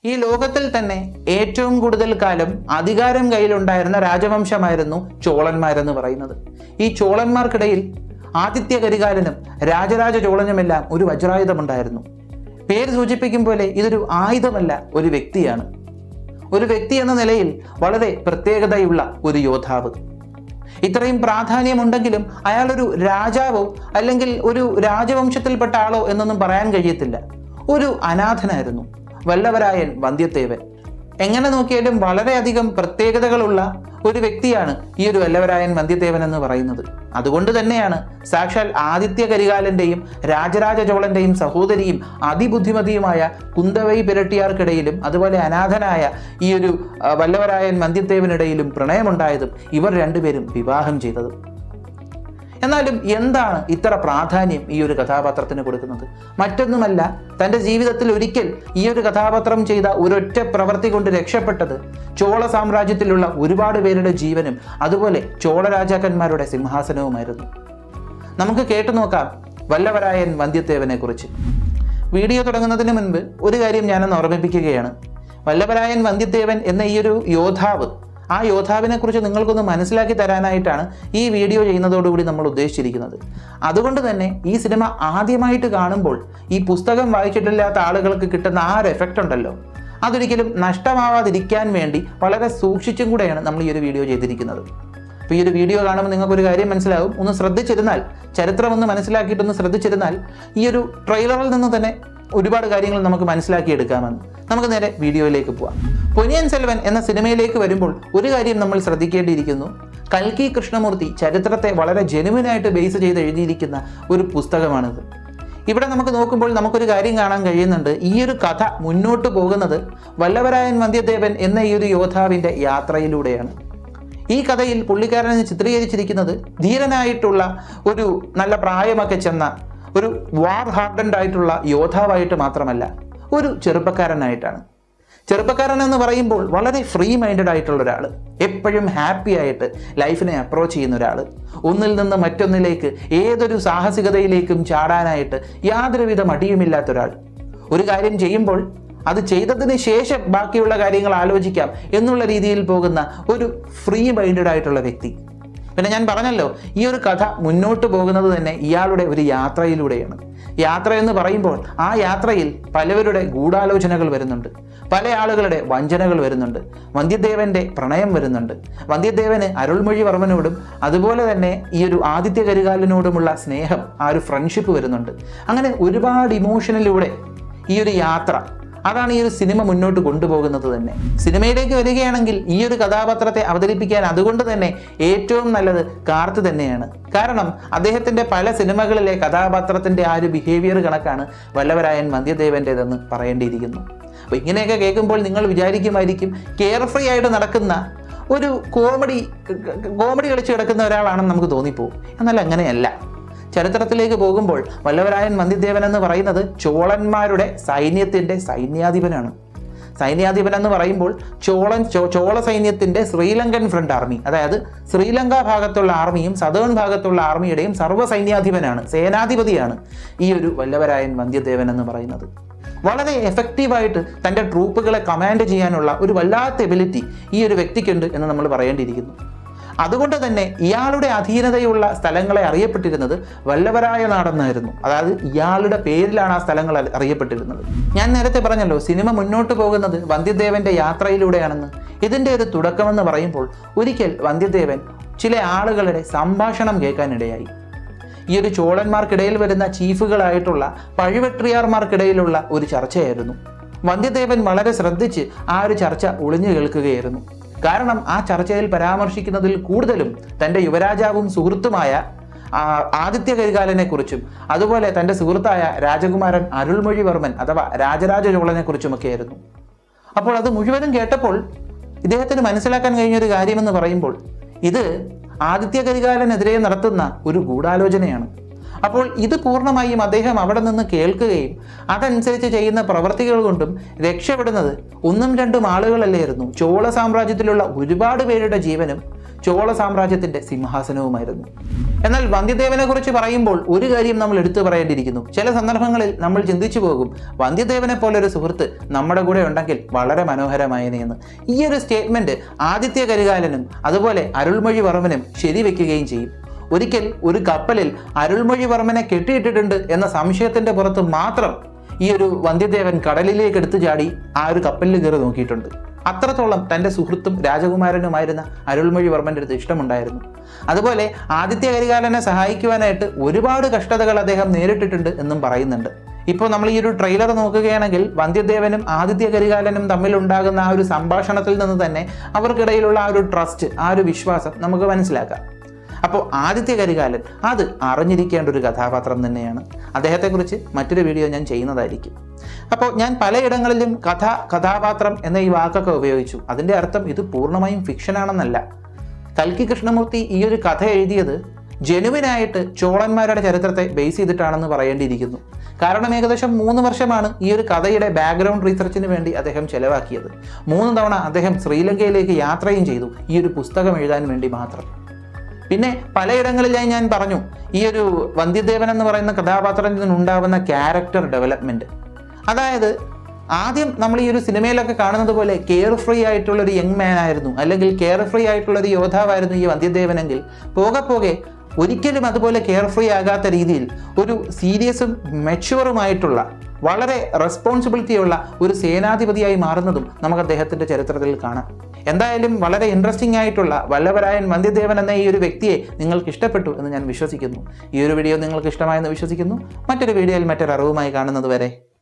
ഈ ലോകത്തിൽ തന്നെ ഏറ്റവും കൂടുതൽ കാലം അധികാരം കയ്യിലുണ്ടായിരുന്ന രാജവംശമായിരുന്നു ചോളന്മാരെന്ന് പറയുന്നത് ഈ ചോളന്മാർക്കിടയിൽ ആദിത്യ കരികാലനും രാജരാജ ചോളനുമെല്ലാം ഒരു വജ്രായുധമുണ്ടായിരുന്നു പേര് സൂചിപ്പിക്കും പോലെ ഇതൊരു ആയുധമല്ല ഒരു വ്യക്തിയാണ് ഒരു വ്യക്തി എന്ന നിലയിൽ വളരെ പ്രത്യേകതയുള്ള ഒരു യോദ്ധാവ് ഇത്രയും പ്രാധാന്യമുണ്ടെങ്കിലും അയാളൊരു രാജാവോ അല്ലെങ്കിൽ ഒരു രാജവംശത്തിൽപ്പെട്ട ആളോ എന്നൊന്നും പറയാൻ കഴിയത്തില്ല ഒരു അനാഥനായിരുന്നു വല്ലവരായൻ വന്ധ്യത്തേവൻ എങ്ങനെ നോക്കിയാലും വളരെയധികം പ്രത്യേകതകളുള്ള ഒരു വ്യക്തിയാണ് ഈ ഒരു വല്ലവരായൻ വന്ധ്യദേവൻ എന്ന് പറയുന്നത് അതുകൊണ്ട് തന്നെയാണ് സാക്ഷാൽ ആദിത്യ കരികാലന്റെയും രാജരാജ ചോളന്റെയും സഹോദരിയും അതിബുദ്ധിമതിയുമായ കുന്തവൈ പിരട്ടിയാർക്കിടയിലും അതുപോലെ അനാഥനായ ഈ ഒരു ആ, വല്ലവരായൻ വന്ധ്യദേവനിടയിലും പ്രണയമുണ്ടായതും ഇവർ രണ്ടുപേരും വിവാഹം ചെയ്തതും എന്നാലും എന്താണ് ഇത്ര പ്രാധാന്യം ഈ ഒരു കഥാപാത്രത്തിന് കൊടുക്കുന്നത് മറ്റൊന്നുമല്ല തൻ്റെ ജീവിതത്തിൽ ഒരിക്കൽ ഈ ഒരു കഥാപാത്രം ചെയ്ത ഒരൊറ്റ പ്രവൃത്തി കൊണ്ട് രക്ഷപ്പെട്ടത് ചോള സാമ്രാജ്യത്തിലുള്ള ഒരുപാട് പേരുടെ ജീവനും അതുപോലെ ചോള രാജാക്കന്മാരുടെ സിംഹാസനവുമായിരുന്നു നമുക്ക് കേട്ടു നോക്കാം വല്ലവരായൻ വന്ധ്യത്തേവനെ കുറിച്ച് വീഡിയോ തുടങ്ങുന്നതിന് മുൻപ് ഒരു കാര്യം ഞാനൊന്ന് ഓർമ്മിപ്പിക്കുകയാണ് വല്ലഭരായൻ വന്ധ്യദേവൻ എന്ന ഈ ഒരു യോദ്ധാവ് ആ യോദ്ധാവിനെ കുറിച്ച് നിങ്ങൾക്കൊന്ന് മനസ്സിലാക്കി തരാനായിട്ടാണ് ഈ വീഡിയോ ചെയ്യുന്നതോടുകൂടി നമ്മൾ ഉദ്ദേശിച്ചിരിക്കുന്നത് അതുകൊണ്ട് തന്നെ ഈ സിനിമ ആദ്യമായിട്ട് കാണുമ്പോൾ ഈ പുസ്തകം വായിച്ചിട്ടില്ലാത്ത ആളുകൾക്ക് കിട്ടുന്ന ആ ഒരു എഫക്റ്റ് ഉണ്ടല്ലോ അതൊരിക്കലും നഷ്ടമാവാതിരിക്കാൻ വേണ്ടി വളരെ സൂക്ഷിച്ചും കൂടെയാണ് നമ്മൾ ഈ ഒരു വീഡിയോ ചെയ്തിരിക്കുന്നത് അപ്പോൾ ഈ ഒരു വീഡിയോ കാണുമ്പോൾ നിങ്ങൾക്കൊരു കാര്യം മനസ്സിലാവും ഒന്ന് ശ്രദ്ധിച്ചിരുന്നാൽ ചരിത്രം ഒന്ന് മനസ്സിലാക്കിയിട്ടൊന്ന് ശ്രദ്ധിച്ചിരുന്നാൽ ഈ ഒരു ട്രെയിലറിൽ നിന്ന് തന്നെ ഒരുപാട് കാര്യങ്ങൾ നമുക്ക് മനസ്സിലാക്കിയെടുക്കാമെന്ന് നമുക്ക് നേരെ വീഡിയോയിലേക്ക് പോവാം പൊന്നിയൻ സെൽവൻ എന്ന സിനിമയിലേക്ക് വരുമ്പോൾ ഒരു കാര്യം നമ്മൾ ശ്രദ്ധിക്കേണ്ടിയിരിക്കുന്നു കൽക്കി കൃഷ്ണമൂർത്തി ചരിത്രത്തെ വളരെ ജെനുവിനായിട്ട് ബേസ് ചെയ്ത് എഴുതിയിരിക്കുന്ന ഒരു പുസ്തകമാണിത് ഇവിടെ നമുക്ക് നോക്കുമ്പോൾ നമുക്കൊരു കാര്യം കാണാൻ കഴിയുന്നുണ്ട് ഈ ഒരു കഥ മുന്നോട്ട് പോകുന്നത് വല്ലവരായൻ വന്ധ്യദേവൻ എന്ന ഈ ഒരു യോദ്ധാവിൻ്റെ യാത്രയിലൂടെയാണ് ഈ കഥയിൽ പുള്ളിക്കാരനെ ചിത്രീകരിച്ചിരിക്കുന്നത് ധീരനായിട്ടുള്ള ഒരു നല്ല പ്രായമൊക്കെ ചെന്ന ഒരു വാർ ഹാർഡൻഡ് ആയിട്ടുള്ള യോദ്ധാവായിട്ട് മാത്രമല്ല ഒരു ചെറുപ്പക്കാരനായിട്ടാണ് ചെറുപ്പക്കാരൻ എന്ന് പറയുമ്പോൾ വളരെ ഫ്രീ മൈൻഡഡ് ആയിട്ടുള്ള ഒരാൾ എപ്പോഴും ഹാപ്പി ആയിട്ട് ലൈഫിനെ അപ്രോച്ച് ചെയ്യുന്ന ഒരാൾ ഒന്നിൽ നിന്ന് മറ്റൊന്നിലേക്ക് ഏതൊരു സാഹസികതയിലേക്കും ചാടാനായിട്ട് യാതൊരുവിധ മടിയുമില്ലാത്ത ഒരാൾ ഒരു കാര്യം ചെയ്യുമ്പോൾ അത് ചെയ്തതിന് ശേഷം ബാക്കിയുള്ള കാര്യങ്ങൾ ആലോചിക്കാം എന്നുള്ള രീതിയിൽ പോകുന്ന ഒരു ഫ്രീ മൈൻഡഡ് ആയിട്ടുള്ള വ്യക്തി പിന്നെ ഞാൻ പറഞ്ഞല്ലോ ഈ ഒരു കഥ മുന്നോട്ട് പോകുന്നത് തന്നെ ഇയാളുടെ ഒരു യാത്രയിലൂടെയാണ് യാത്ര എന്ന് പറയുമ്പോൾ ആ യാത്രയിൽ പലവരുടെ ഗൂഢാലോചനകൾ വരുന്നുണ്ട് പല ആളുകളുടെ വഞ്ചനകൾ വരുന്നുണ്ട് വന്ധ്യദേവന്റെ പ്രണയം വരുന്നുണ്ട് വന്ധ്യദേവന് അരുൾമൊഴിവർമ്മനോടും അതുപോലെ തന്നെ ഈ ഒരു ആദിത്യ കരികാലനോടുമുള്ള സ്നേഹം ആ ഒരു ഫ്രണ്ട്ഷിപ്പ് വരുന്നുണ്ട് അങ്ങനെ ഒരുപാട് ഇമോഷനിലൂടെ ഈ ഒരു യാത്ര അതാണ് ഈ ഒരു സിനിമ മുന്നോട്ട് കൊണ്ടുപോകുന്നത് തന്നെ സിനിമയിലേക്ക് വരികയാണെങ്കിൽ ഈ ഒരു കഥാപാത്രത്തെ അവതരിപ്പിക്കാൻ അതുകൊണ്ട് തന്നെ ഏറ്റവും നല്ലത് കാർത്ത് തന്നെയാണ് കാരണം അദ്ദേഹത്തിന്റെ പല സിനിമകളിലെ കഥാപാത്രത്തിന്റെ ആ ഒരു ബിഹേവിയർ കണക്കാണ് വല്ലവരായൻ വന്ധ്യദേവൻ്റെതെന്ന് പറയേണ്ടിയിരിക്കുന്നു അപ്പോൾ ഇങ്ങനെയൊക്കെ കേൾക്കുമ്പോൾ നിങ്ങൾ വിചാരിക്കുമായിരിക്കും കെയർ ഫ്രീ ആയിട്ട് നടക്കുന്ന ഒരു കോമഡി കോമഡി കളിച്ച് കിടക്കുന്ന ഒരാളാണെന്ന് നമുക്ക് തോന്നിപ്പോവും എന്നാൽ അങ്ങനെയല്ല ചരിത്രത്തിലേക്ക് പോകുമ്പോൾ വല്ലവരായൻ വന്ധ്യദേവൻ എന്ന് പറയുന്നത് ചോളന്മാരുടെ സൈന്യത്തിൻ്റെ സൈന്യാധിപനാണ് സൈന്യാധിപൻ എന്ന് പറയുമ്പോൾ ചോളൻ ചോ- ചോള സൈന്യത്തിൻ്റെ ശ്രീലങ്കൻ ഫ്രണ്ട് ആർമി അതായത് ശ്രീലങ്ക ഭാഗത്തുള്ള ആർമിയും സദേൺ ഭാഗത്തുള്ള ആർമിയുടെയും സർവ്വ സൈന്യാധിപനാണ് സേനാധിപതിയാണ് ഈ ഒരു വല്ലവരായൻ വന്ധ്യദേവൻ എന്ന് പറയുന്നത് വളരെ എഫക്റ്റീവായിട്ട് തൻ്റെ ട്രൂപ്പുകളെ കമാൻഡ് ചെയ്യാനുള്ള ഒരു വല്ലാത്ത എബിലിറ്റി ഈ ഒരു വ്യക്തിക്കുണ്ട് എന്ന് നമ്മൾ പറയേണ്ടിയിരിക്കുന്നു അതുകൊണ്ട് തന്നെ ഇയാളുടെ അധീനതയുള്ള സ്ഥലങ്ങളെ അറിയപ്പെട്ടിരുന്നത് വല്ലവരായ നാടെന്നായിരുന്നു അതായത് ഇയാളുടെ പേരിലാണ് ആ സ്ഥലങ്ങൾ അറി- അറിയപ്പെട്ടിരുന്നത് ഞാൻ നേരത്തെ പറഞ്ഞല്ലോ സിനിമ മുന്നോട്ട് പോകുന്നത് വന്ധ്യദേവന്റെ യാത്രയിലൂടെയാണെന്ന് ഇതിൻ്റെ ഒരു തുടക്കമെന്ന് പറയുമ്പോൾ ഒരിക്കൽ വന്ധ്യദേവൻ ചില ആളുകളുടെ സംഭാഷണം കേൾക്കാനിടയായി ഈ ഒരു ചോളന്മാർക്കിടയിൽ വരുന്ന ചീഫുകളായിട്ടുള്ള പഴുവെട്രിയാർമാർക്കിടയിലുള്ള ഒരു ചർച്ചയായിരുന്നു വന്ധ്യദേവൻ വളരെ ശ്രദ്ധിച്ച് ആ ഒരു ചർച്ച ഒളിഞ്ഞു കേൾക്കുകയായിരുന്നു കാരണം ആ ചർച്ചയിൽ പരാമർശിക്കുന്നതിൽ കൂടുതലും തൻ്റെ യുവരാജാവും സുഹൃത്തുമായ ആ, ആദിത്യ കരികാലനെ കുറിച്ചും അതുപോലെ തൻ്റെ സുഹൃത്തായ രാജകുമാരൻ അരുൾമൊഴിവർമ്മൻ അഥവാ രാജരാജ ചോളനെ കുറിച്ചുമൊക്കെയായിരുന്നു അപ്പോൾ അത് മുഴുവനും കേട്ടപ്പോൾ ഇദ്ദേഹത്തിന് മനസ്സിലാക്കാൻ കഴിഞ്ഞ ഒരു കാര്യമെന്ന് പറയുമ്പോൾ ഇത് ആദിത്യ കരികാലനെതിരെ നടത്തുന്ന ഒരു ഗൂഢാലോചനയാണ് അപ്പോൾ ഇത് പൂർണ്ണമായും അദ്ദേഹം അവിടെ നിന്ന് കേൾക്കുകയും അതനുസരിച്ച് ചെയ്യുന്ന പ്രവർത്തികൾ കൊണ്ടും രക്ഷപ്പെടുന്നത് ഒന്നും രണ്ടും ആളുകളല്ലായിരുന്നു ചോള സാമ്രാജ്യത്തിലുള്ള ഒരുപാട് പേരുടെ ജീവനും ചോള സാമ്രാജ്യത്തിന്റെ സിംഹാസനവുമായിരുന്നു എന്നാൽ വന്ധ്യദേവനെ കുറിച്ച് പറയുമ്പോൾ ഒരു കാര്യം നമ്മൾ എടുത്തു പറയേണ്ടിയിരിക്കുന്നു ചില സന്ദർഭങ്ങളിൽ നമ്മൾ ചിന്തിച്ചു പോകും വന്ധ്യദേവനെ പോലെ ഒരു സുഹൃത്ത് നമ്മുടെ കൂടെ ഉണ്ടെങ്കിൽ വളരെ മനോഹരമായനെ എന്ന് ഈ ഒരു സ്റ്റേറ്റ്മെന്റ് ആദിത്യ കരികാലനും അതുപോലെ അരുൾമൊഴിവർമ്മനും ശരിവെക്കുകയും ചെയ്യും ഒരിക്കൽ ഒരു കപ്പലിൽ അരുൾമൊഴിവർമ്മനെ കെട്ടിയിട്ടിട്ടുണ്ട് എന്ന സംശയത്തിന്റെ പുറത്ത് മാത്രം ഈ ഒരു വന്ധ്യദേവൻ കടലിലേക്ക് എടുത്തു ചാടി ആ ഒരു കപ്പലിൽ കയറി നോക്കിയിട്ടുണ്ട് അത്രത്തോളം തൻ്റെ സുഹൃത്തും രാജകുമാരനുമായിരുന്ന അരുൾമൊഴിവർമ്മൻ്റെ അടുത്ത് ഇഷ്ടമുണ്ടായിരുന്നു അതുപോലെ ആദിത്യ കരികാലനെ സഹായിക്കുവാനായിട്ട് ഒരുപാട് കഷ്ടതകൾ അദ്ദേഹം നേരിട്ടിട്ടുണ്ട് എന്നും പറയുന്നുണ്ട് ഇപ്പോൾ നമ്മൾ ഈ ഒരു ട്രെയിലർ നോക്കുകയാണെങ്കിൽ വന്ധ്യദേവനും ആദിത്യ കരികാലനും തമ്മിലുണ്ടാകുന്ന ആ ഒരു സംഭാഷണത്തിൽ നിന്ന് തന്നെ അവർക്കിടയിലുള്ള ആ ഒരു ട്രസ്റ്റ് ആ ഒരു വിശ്വാസം നമുക്ക് മനസ്സിലാക്കാം അപ്പോൾ ആദിത്യ കരികാലൻ അത് അറിഞ്ഞിരിക്കേണ്ട ഒരു കഥാപാത്രം തന്നെയാണ് അദ്ദേഹത്തെക്കുറിച്ച് മറ്റൊരു വീഡിയോ ഞാൻ ചെയ്യുന്നതായിരിക്കും അപ്പോൾ ഞാൻ പലയിടങ്ങളിലും കഥ കഥാപാത്രം എന്ന ഈ വാക്കൊക്കെ ഉപയോഗിച്ചു അതിൻ്റെ അർത്ഥം ഇത് പൂർണ്ണമായും ഫിക്ഷനാണെന്നല്ല കൽക്കി കൃഷ്ണമൂർത്തി ഈ ഒരു കഥ എഴുതിയത് ജനുവിനായിട്ട് ചോളന്മാരുടെ ചരിത്രത്തെ ബേസ് ചെയ്തിട്ടാണെന്ന് പറയേണ്ടിയിരിക്കുന്നു കാരണം ഏകദേശം മൂന്ന് വർഷമാണ് ഈ ഒരു കഥയുടെ ബാക്ക്ഗ്രൗണ്ട് റീസർച്ചിന് വേണ്ടി അദ്ദേഹം ചെലവാക്കിയത് മൂന്ന് തവണ അദ്ദേഹം ശ്രീലങ്കയിലേക്ക് യാത്രയും ചെയ്തു ഈ ഒരു പുസ്തകം എഴുതാൻ വേണ്ടി മാത്രം പിന്നെ പലയിടങ്ങളിലായി ഞാൻ പറഞ്ഞു ഈ ഒരു വന്ധ്യദേവൻ എന്ന് പറയുന്ന കഥാപാത്രത്തിൽ നിന്നുണ്ടാവുന്ന ക്യാരക്ടർ ഡെവലപ്മെന്റ് അതായത് ആദ്യം നമ്മൾ ഈ ഒരു സിനിമയിലൊക്കെ കാണുന്നത് പോലെ കെയർ ഫ്രീ ആയിട്ടുള്ള ഒരു യങ് മാൻ ആയിരുന്നു അല്ലെങ്കിൽ കെയർ ഫ്രീ ആയിട്ടുള്ള ഒരു യോദ്ധാവായിരുന്നു ഈ വന്ധ്യദേവനെങ്കിൽ പോകെ പോകെ ഒരിക്കലും അതുപോലെ കെയർ ഫ്രീ ആകാത്ത രീതിയിൽ ഒരു സീരിയസും മെച്യൂറുമായിട്ടുള്ള വളരെ റെസ്പോൺസിബിലിറ്റിയുള്ള ഒരു സേനാധിപതിയായി മാറുന്നതും നമുക്ക് അദ്ദേഹത്തിൻ്റെ ചരിത്രത്തിൽ കാണാം എന്തായാലും വളരെ ഇൻട്രസ്റ്റിംഗ് ആയിട്ടുള്ള വല്ലഭരായൻ വന്ധ്യദേവൻ എന്ന ഈ ഒരു വ്യക്തിയെ നിങ്ങൾക്ക് ഇഷ്ടപ്പെട്ടു എന്ന് ഞാൻ വിശ്വസിക്കുന്നു ഈ ഒരു വീഡിയോ നിങ്ങൾക്ക് ഇഷ്ടമായെന്ന് വിശ്വസിക്കുന്നു മറ്റൊരു വീഡിയോയിൽ മറ്റൊരു അറിവുമായി കാണുന്നത് വരെ